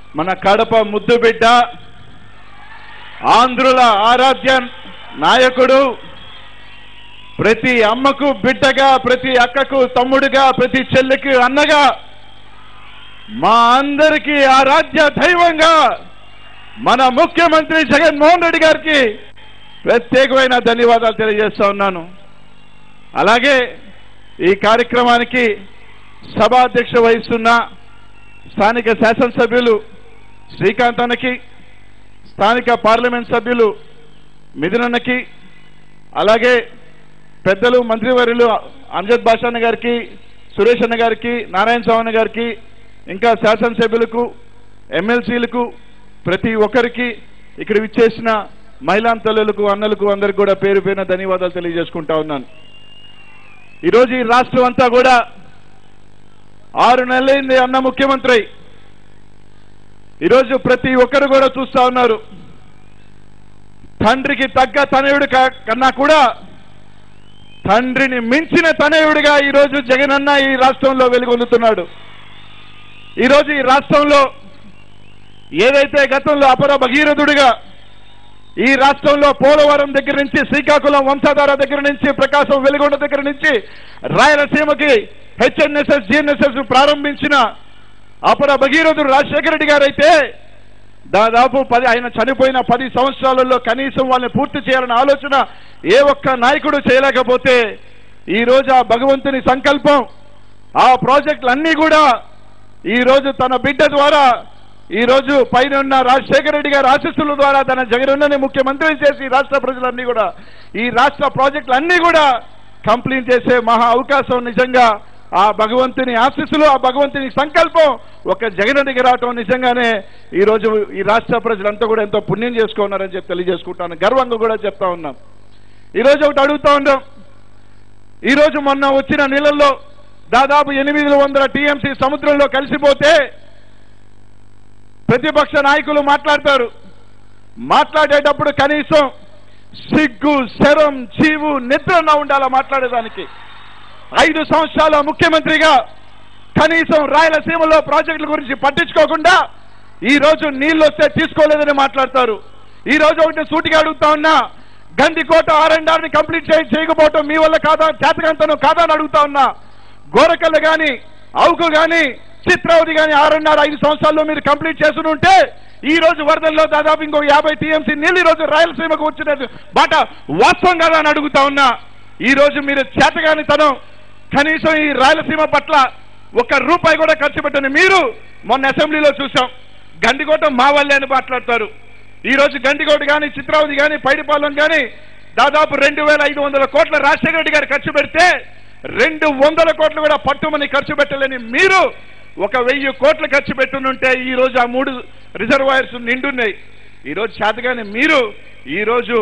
మన కడప ముద్దు బిడ్డ ఆంధ్రుల ఆరాధ్య నాయకుడు ప్రతి అమ్మకు బిడ్డగా ప్రతి అక్కకు తమ్ముడుగా ప్రతి చెల్లికి అన్నగా మా అందరికీ ఆరాధ్య దైవంగా మన ముఖ్యమంత్రి జగన్మోహన్ రెడ్డి గారికి ప్రత్యేకమైన ధన్యవాదాలు తెలియజేస్తా ఉన్నాను అలాగే ఈ కార్యక్రమానికి సభాధ్యక్ష వహిస్తున్న స్థానిక శాసనసభ్యులు శ్రీకాంత్ అన్నకి స్థానిక పార్లమెంట్ సభ్యులు మిథునన్నకి అలాగే పెద్దలు మంత్రివర్యులు అంజద్ బాషాన్న గారికి సురేష్ అన్న గారికి నారాయణ స్వామి గారికి ఇంకా శాసనసభ్యులకు ఎమ్మెల్సీలకు ప్రతి ఒక్కరికి ఇక్కడ విచ్చేసిన మహిళా తల్లులకు అన్నలకు అందరికి కూడా పేరు పేరున ధన్యవాదాలు తెలియజేసుకుంటా ఉన్నాను ఈరోజు ఈ రాష్ట్రం అంతా కూడా ఆరు నెలలైంది అన్న ముఖ్యమంత్రి అయి. ఈరోజు ప్రతి ఒక్కరు కూడా చూస్తా ఉన్నారు తండ్రికి తగ్గ తనయుడు కా- కన్నా కూడా తండ్రిని మించిన తనయుడిగా ఈరోజు జగనన్న ఈ రాష్ట్రంలో వెలుగొందుతున్నాడు ఈరోజు ఈ రాష్ట్రంలో ఏదైతే గతంలో అపర భగీరథుడిగా ఈ రాష్ట్రంలో పోలవరం దగ్గర నుంచి శ్రీకాకుళం వంశధార దగ్గర నుంచి ప్రకాశం వెలుగొండ దగ్గర నుంచి రాయలసీమకి హెచ్ఎన్ఎస్ఎస్ జిఎన్ఎస్ఎస్ ప్రారంభించిన అపర భగీరథుడు రాజశేఖర రెడ్డి గారైతే దాదాపు పది ఆయన చనిపోయిన పది సంవత్సరాలలో కనీసం వాళ్ళని పూర్తి చేయాలన్న ఆలోచన ఏ ఒక్క నాయకుడు చేయలేకపోతే ఈ రోజు ఆ భగవంతుని సంకల్పం ఆ ప్రాజెక్టులన్నీ కూడా ఈ రోజు తన బిడ్డ ద్వారా ఈ రోజు పైన ఉన్న రాజశేఖర రెడ్డి గారి ఆశీస్సుల ద్వారా తన జగనన్నని ముఖ్యమంత్రి చేసి ఈ రాష్ట్ర ప్రజలన్నీ కూడా ఈ రాష్ట్ర ప్రాజెక్టులన్నీ కూడా కంప్లీట్ చేసే మహా అవకాశం నిజంగా ఆ భగవంతుని ఆశీస్సులు ఆ భగవంతుని సంకల్పం ఒక జగనన్నకి రావటం నిజంగానే ఈ రోజు ఈ రాష్ట్ర ప్రజలంతా కూడా ఎంతో పుణ్యం చేసుకున్నారని చెప్పి తెలియజేసుకుంటాను గర్వంగా కూడా చెప్తా ఉన్నాం ఈ రోజు ఒకటి అడుగుతా ఉన్నాం ఈ రోజు మొన్న వచ్చిన నీళ్ళల్లో దాదాపు ఎనిమిది వందల టీఎంసీ సముద్రంలో కలిసిపోతే ప్రతిపక్ష నాయకులు మాట్లాడతారు మాట్లాడేటప్పుడు కనీసం సిగ్గు శరం చీవు నిద్రన ఉండాలా మాట్లాడేదానికి ఐదు సంవత్సరాల ముఖ్యమంత్రిగా కనీసం రాయలసీమలో ప్రాజెక్టుల గురించి పట్టించుకోకుండా ఈ రోజు నీళ్లు వస్తే తీసుకోలేదని మాట్లాడతారు ఈ రోజు ఒకటి సూటిగా అడుగుతా ఉన్నా గండికోట ఆర్ అండ్ ఆర్ ని కంప్లీట్ చేయ చేయకపోవటం మీ వల్ల కాదా చేతకంతను కాదా అని అడుగుతా ఉన్నా గోరకల్లు గాని అవుకు గాని చిత్రావతి గాని ఆర్ అండ్ ఆర్ ఐదు సంవత్సరాల్లో మీరు కంప్లీట్ చేసుకుని ఉంటే ఈ రోజు వరదల్లో దాదాపు ఇంకో యాభై టీఎంసీ నీళ్ళు ఈ రోజు రాయలసీమకు వచ్చినది బాట వాస్తవం కదా అని అడుగుతా ఉన్నా ఈ రోజు మీరు చేతగాని తనం కనీసం ఈ రాయలసీమ పట్ల ఒక్క రూపాయి కూడా ఖర్చు పెట్టని మీరు మొన్న అసెంబ్లీలో చూసాం గండికోట మా వాళ్ళే అని మాట్లాడతారు ఈ రోజు గండికోట కానీ చిత్రావతి కానీ పైడిపాలెం కానీ దాదాపు రెండు వేల ఐదు వందల కోట్ల రాజశేఖర రెడ్డి గారు ఖర్చు పెడితే రెండు వందల కోట్లు కూడా పట్టుమని ఖర్చు పెట్టలేని మీరు ఒక వెయ్యి కోట్లు ఖర్చు పెట్టునుంటే ఈ రోజు ఆ మూడు రిజర్వాయర్స్ నిండున్నాయి ఈ రోజు చేతగానే మీరు ఈ రోజు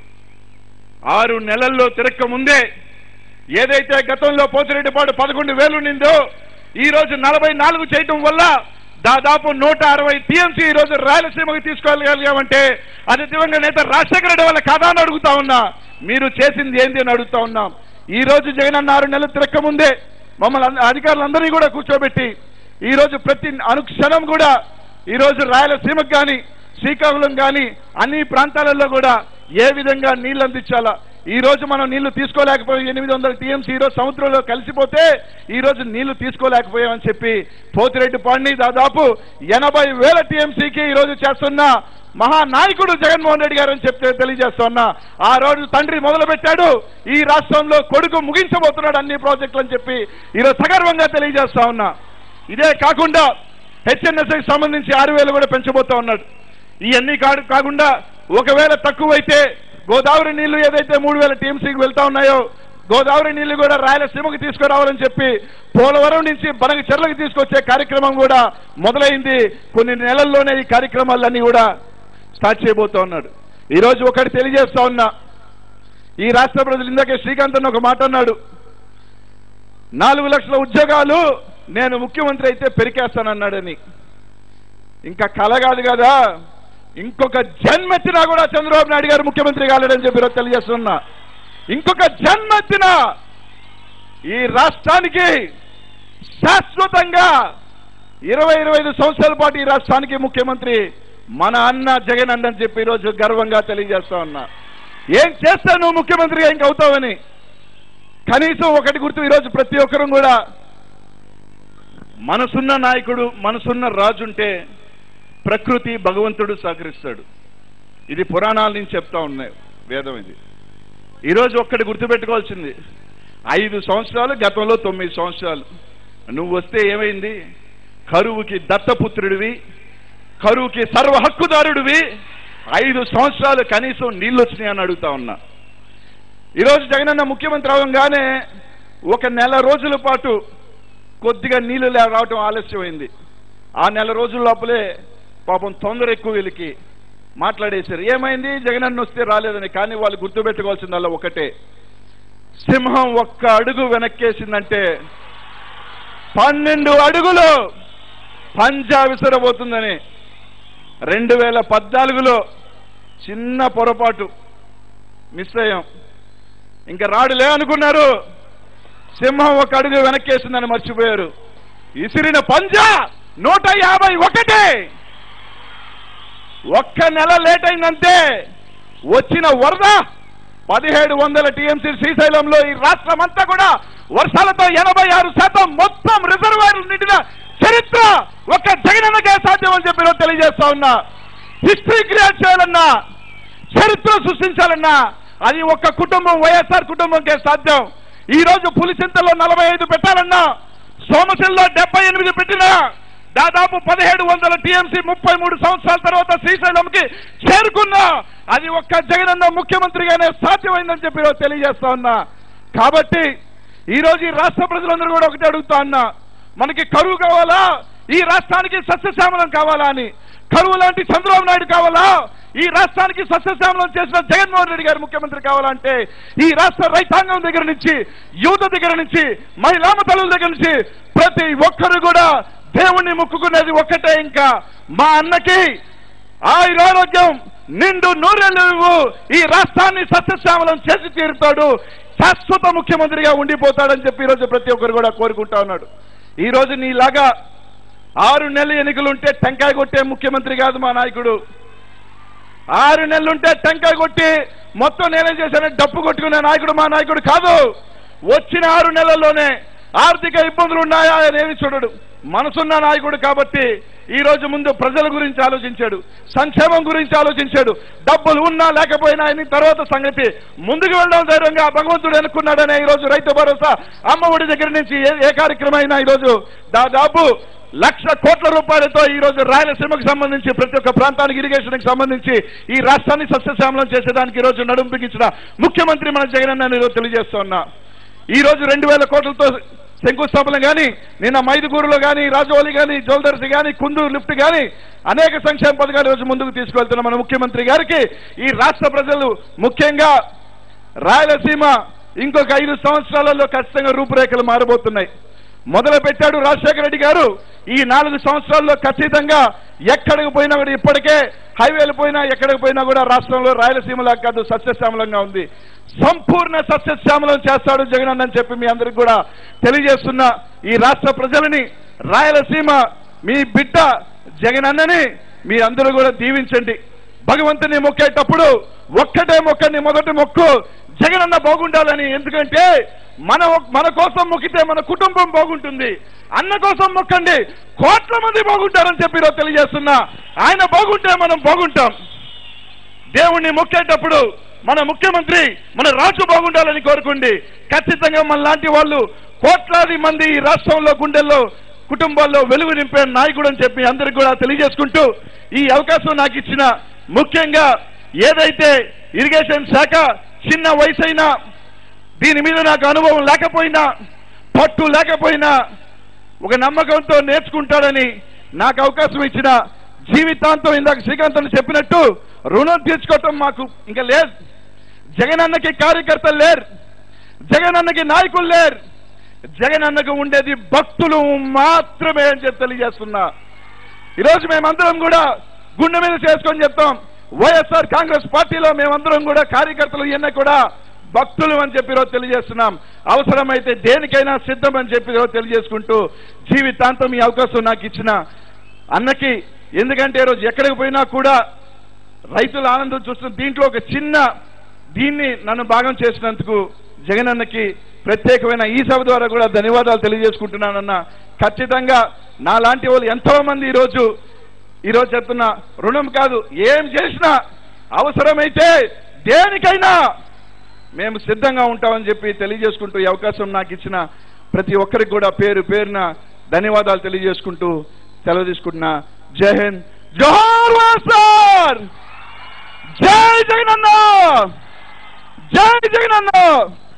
ఆరు నెలల్లో తిరక్క ముందే ఏదైతే గతంలో పోతిరెడ్డిపాడు పదకొండు వేలు నిందో ఈ రోజు నలభై నాలుగు చేయటం వల్ల దాదాపు నూట అరవై టీఎంసీ ఈ రోజు రాయలసీమకు తీసుకోగలిగామంటే అది దివంగ నేత రాజశేఖర రెడ్డి వల్ల కాదా అని అడుగుతా ఉన్నా మీరు చేసింది ఏంది అని అడుగుతా ఉన్నాం ఈ రోజు జగన్ అన్న ఆరు నెలలు తిరక్క ముందే మమ్మల్ని అంద- అధికారులందరినీ కూడా కూర్చోబెట్టి ఈ రోజు ప్రతి అనుక్షణం కూడా ఈ రోజు రాయలసీమకు కానీ శ్రీకాకుళం కానీ అన్ని ప్రాంతాలలో కూడా ఏ విధంగా నీళ్లు అందించాలా ఈ రోజు మనం నీళ్లు తీసుకోలేకపోయాం ఎనిమిది వందల టీఎంసీ ఈ రోజు సముద్రంలో కలిసిపోతే ఈ రోజు నీళ్లు తీసుకోలేకపోయామని చెప్పి పోతిరెడ్డి పాడిని దాదాపు ఎనభై వేల టీఎంసీకి ఈ రోజు చేస్తున్న మహానాయకుడు జగన్మోహన్ రెడ్డి గారు అని చెప్తే తెలియజేస్తున్నా ఆ రోజు తండ్రి మొదలు పెట్టాడు ఈ రాష్ట్రంలో కొడుకు ముగించబోతున్నాడు అన్ని ప్రాజెక్టులు అని చెప్పి ఈరోజు సగర్వంగా తెలియజేస్తా ఉన్నా ఇదే కాకుండా హెచ్ఎన్ఎస్కి సంబంధించి ఆరు వేలు కూడా పెంచబోతా ఉన్నాడు ఇవన్నీ కాదు కాకుండా ఒకవేళ తక్కువైతే గోదావరి నీళ్లు ఏదైతే మూడు వేల టీఎంసీకి వెళ్తా ఉన్నాయో గోదావరి నీళ్లు కూడా రాయలసీమకు తీసుకురావాలని చెప్పి పోలవరం నుంచి బనగ చెర్లకు తీసుకొచ్చే కార్యక్రమం కూడా మొదలైంది కొన్ని నెలల్లోనే ఈ కార్యక్రమాలన్నీ కూడా స్టార్ట్ చేయబోతా ఉన్నాడు ఈ రోజు ఒకటి తెలియజేస్తా ఉన్నా ఈ రాష్ట్ర ప్రజలు ఇందాకే శ్రీకాంత్ అన్న ఒక మాట అన్నాడు నాలుగు లక్షల ఉద్యోగాలు నేను ముఖ్యమంత్రి అయితే పెరికేస్తానన్నాడని ఇంకా కల కాదు కదా ఇంకొక జన్మెత్తినా కూడా చంద్రబాబు నాయుడు గారు ముఖ్యమంత్రి కాలేడని చెప్పి ఈరోజు తెలియజేస్తున్నా ఇంకొక జన్మెత్తిన ఈ రాష్ట్రానికి శాశ్వతంగా ఇరవై ఇరవై ఐదు సంవత్సరాల పాటు ఈ రాష్ట్రానికి ముఖ్యమంత్రి మన అన్న జగన్ అన్న అని చెప్పి ఈరోజు గర్వంగా తెలియజేస్తా ఉన్నా ఏం చేస్తా నువ్వు ముఖ్యమంత్రిగా ఇంక అవుతావని కనీసం ఒకటి గుర్తు ఈరోజు ప్రతి ఒక్కరూ కూడా మనసున్న నాయకుడు మనసున్న రాజు ఉంటే ప్రకృతి భగవంతుడు సహకరిస్తాడు ఇది పురాణాల నుంచి చెప్తా ఉన్నాయి వేదం ఇది ఈరోజు ఒక్కటి గుర్తుపెట్టుకోవాల్సింది ఐదు సంవత్సరాలు గతంలో తొమ్మిది సంవత్సరాలు నువ్వు వస్తే ఏమైంది కరువుకి దత్తపుత్రుడివి కరువుకి సర్వ హక్కుదారుడివి ఐదు సంవత్సరాలు కనీసం నీళ్ళు వచ్చినాయి అని అడుగుతా ఉన్నా ఈరోజు జగనన్న ముఖ్యమంత్రి అవ్వగానే ఒక నెల రోజుల పాటు కొద్దిగా నీళ్లు లే- రావటం ఆలస్యమైంది ఆ నెల రోజుల లోపలే పాపం తొందర ఎక్కువ వీళ్ళకి మాట్లాడేశారు ఏమైంది జగనన్న వస్తే రాలేదని కానీ వాళ్ళు గుర్తుపెట్టుకోవాల్సిందల్లా ఒకటే సింహం ఒక్క అడుగు వెనక్కేసిందంటే పన్నెండు అడుగులు పంజా విసరబోతుందని రెండు వేల పద్నాలుగులో చిన్న పొరపాటు మిస్ అయ్యాం ఇంకా రాడులే అనుకున్నారు సింహం ఒక అడుగు వెనక్కేసిందని మర్చిపోయారు ఇసిరిన పంజా నూట యాభై ఒకటే ఒక్క నెల లేట్ అయిందంటే వచ్చిన వరద పదిహేడు వందల టీఎంసీ శ్రీశైలంలో ఈ రాష్ట్రం అంతా కూడా వర్షాలతో ఎనభై ఆరు శాతం మొత్తం రిజర్వాయర్లు నిండిన చరిత్ర ఒక్క జగనన్నకే సాధ్యం అని చెప్పి ఈరోజు తెలియజేస్తా ఉన్నా హిస్టరీ క్రియేట్ చేయాలన్నా చరిత్ర సృష్టించాలన్నా అది ఒక్క కుటుంబం వైఎస్ఆర్ కుటుంబంకే సాధ్యం ఈ రోజు పులిచింతలో నలభై ఐదు పెట్టాలన్నా సోమశిల్లో డెబ్బై ఎనిమిది పెట్టినా దాదాపు పదిహేడు వందల టీఎంసీ ముప్పై మూడు సంవత్సరాల తర్వాత శ్రీశైలంకి చేరుకున్నా అది ఒక్క జగనన్న ముఖ్యమంత్రిగానే సాధ్యమైందని చెప్పి ఈరోజు తెలియజేస్తా ఉన్నా కాబట్టి ఈ రోజు ఈ రాష్ట్ర ప్రజలందరూ కూడా ఒకటి అడుగుతా ఉన్నా మనకి కరువు కావాలా ఈ రాష్ట్రానికి సస్యశ్యామలం కావాలా అని కరువు లాంటి చంద్రబాబు నాయుడు కావాలా ఈ రాష్ట్రానికి సస్యశ్యామలం చేసిన జగన్మోహన్ రెడ్డి గారు ముఖ్యమంత్రి కావాలంటే ఈ రాష్ట్ర రైతాంగం దగ్గర నుంచి యువత దగ్గర నుంచి మహిళామ తల్లుల దగ్గర నుంచి ప్రతి ఒక్కరు కూడా దేవుణ్ణి మొక్కుకునేది ఒక్కటే ఇంకా మా అన్నకి ఆయురారోగ్యం నిండు నూరెళ్ళు నువ్వు ఈ రాష్ట్రాన్ని సస్యశ్యామలం చేసి తీరుతాడు శాశ్వత ముఖ్యమంత్రిగా ఉండిపోతాడని చెప్పి ఈరోజు ప్రతి ఒక్కరు కూడా కోరుకుంటా ఉన్నాడు ఈ రోజు నీలాగా ఆరు నెలల ఎన్నికలుంటే టెంకాయ కొట్టే ముఖ్యమంత్రి కాదు మా నాయకుడు ఆరు నెలలుంటే టెంకాయ కొట్టి మొత్తం నేనే చేశానని డప్పు కొట్టుకునే నాయకుడు మా నాయకుడు కాదు వచ్చిన ఆరు నెలల్లోనే ఆర్థిక ఇబ్బందులు ఉన్నాయా అని ఏమి చూడడు మనసున్న నాయకుడు కాబట్టి ఈ రోజు ముందు ప్రజల గురించి ఆలోచించాడు సంక్షేమం గురించి ఆలోచించాడు డబ్బులు ఉన్నా లేకపోయినా అని తర్వాత సంగతి ముందుకు వెళ్ళడం ధైర్యంగా భగవంతుడు అనుకున్నాడనే ఈ రోజు రైతు భరోసా అమ్మఒడి దగ్గర నుంచి ఏ ఏ కార్యక్రమం అయినా ఈ రోజు దాదాపు లక్ష కోట్ల రూపాయలతో ఈ రోజు రాయలసీమకు సంబంధించి ప్రతి ఒక్క ప్రాంతానికి ఇరిగేషన్ కి సంబంధించి ఈ రాష్ట్రాన్ని సస్యశ్యామలం చేసేదానికి ఈ రోజు నడుం బిగించిన ముఖ్యమంత్రి మన జగన్ అన్న ఈరోజు తెలియజేస్తున్నా ఈ రోజు రెండు వేల కోట్లతో శంకుస్థాపన కానీ నిన్న మైదుగూరులో కానీ రాజవౌళి కానీ జోల్దర్సి కానీ కుందూరు లిఫ్ట్ కానీ అనేక సంక్షేమ పథకాలు ఈ రోజు ముందుకు తీసుకువెళ్తున్న మన ముఖ్యమంత్రి గారికి ఈ రాష్ట్ర ప్రజలు ముఖ్యంగా రాయలసీమ ఇంకొక ఐదు సంవత్సరాలలో ఖచ్చితంగా రూపురేఖలు మారబోతున్నాయి మొదలు పెట్టాడు రాజశేఖర రెడ్డి గారు ఈ నాలుగు సంవత్సరాల్లో ఖచ్చితంగా ఎక్కడికి పోయినా కూడా ఇప్పటికే హైవేలు పోయినా ఎక్కడికి పోయినా కూడా రాష్ట్రంలో రాయలసీమలా కాదు సస్యశ్యామలంగా ఉంది సంపూర్ణ సస్యశ్యామలం చేస్తాడు జగన్ అని చెప్పి మీ అందరికి కూడా తెలియజేస్తున్న ఈ రాష్ట్ర ప్రజలని రాయలసీమ మీ బిడ్డ జగన్ అన్నని మీ అందరూ కూడా దీవించండి భగవంతుని మొక్కేటప్పుడు ఒక్కటే మొక్కని మొదటి మొక్కు జగనన్న బాగుండాలని ఎందుకంటే మన మన కోసం మొక్కితే మన కుటుంబం బాగుంటుంది అన్న కోసం మొక్కండి కోట్ల మంది బాగుంటారని చెప్పి ఈరోజు తెలియజేస్తున్నా ఆయన బాగుంటే మనం బాగుంటాం దేవుణ్ణి మొక్కేటప్పుడు మన ముఖ్యమంత్రి మన రాజు బాగుండాలని కోరుకోండి ఖచ్చితంగా మన లాంటి వాళ్ళు కోట్లాది మంది ఈ రాష్ట్రంలో గుండెల్లో కుటుంబాల్లో వెలుగు నింపే నాయకుడు అని చెప్పి అందరికి కూడా తెలియజేసుకుంటూ ఈ అవకాశం నాకు ఇచ్చిన ముఖ్యంగా ఏదైతే ఇరిగేషన్ శాఖ చిన్న వయసైనా దీని మీద నాకు అనుభవం లేకపోయినా పట్టు లేకపోయినా ఒక నమ్మకంతో నేర్చుకుంటాడని నాకు అవకాశం ఇచ్చిన జీవితాంతం ఇందాక శ్రీకాంత్ అని చెప్పినట్టు రుణం తీర్చుకోవటం మాకు ఇంకా లేదు జగన్ అన్నకి కార్యకర్తలు లేరు జగన్ అన్నకి నాయకులు లేరు జగన్ అన్నకు ఉండేది భక్తులు మాత్రమే అని చెప్పి తెలియజేస్తున్నా ఈరోజు మేమందరం కూడా గుండె మీద చేసుకొని చెప్తాం వైఎస్ఆర్ కాంగ్రెస్ పార్టీలో మేమందరం కూడా కార్యకర్తలు ఇవన్నీ కూడా భక్తులు అని చెప్పి ఈరోజు తెలియజేస్తున్నాం అవసరమైతే దేనికైనా సిద్ధం అని చెప్పి ఈరోజు తెలియజేసుకుంటూ జీవితాంతం ఈ అవకాశం నాకు ఇచ్చిన అన్నకి ఎందుకంటే ఈరోజు ఎక్కడికి పోయినా కూడా రైతుల ఆనందం చూస్తున్న దీంట్లో ఒక చిన్న దీన్ని నన్ను భాగం చేసినందుకు జగనన్నకి ప్రత్యేకమైన ఈ సభ ద్వారా కూడా ధన్యవాదాలు తెలియజేసుకుంటున్నానన్న ఖచ్చితంగా నా లాంటి వాళ్ళు ఎంతో మంది ఈరోజు ఈరోజు చెప్తున్న రుణం కాదు ఏం చేసినా అవసరమైతే దేనికైనా మేము సిద్ధంగా ఉంటామని చెప్పి తెలియజేసుకుంటూ ఈ అవకాశం నాకు ఇచ్చిన ప్రతి ఒక్కరికి కూడా పేరు పేరున ధన్యవాదాలు తెలియజేసుకుంటూ సెలవు తీసుకుంటున్నా జై హింద్ జోహార్ వైఎస్ఆర్ జై జగనన్న జై జగనన్న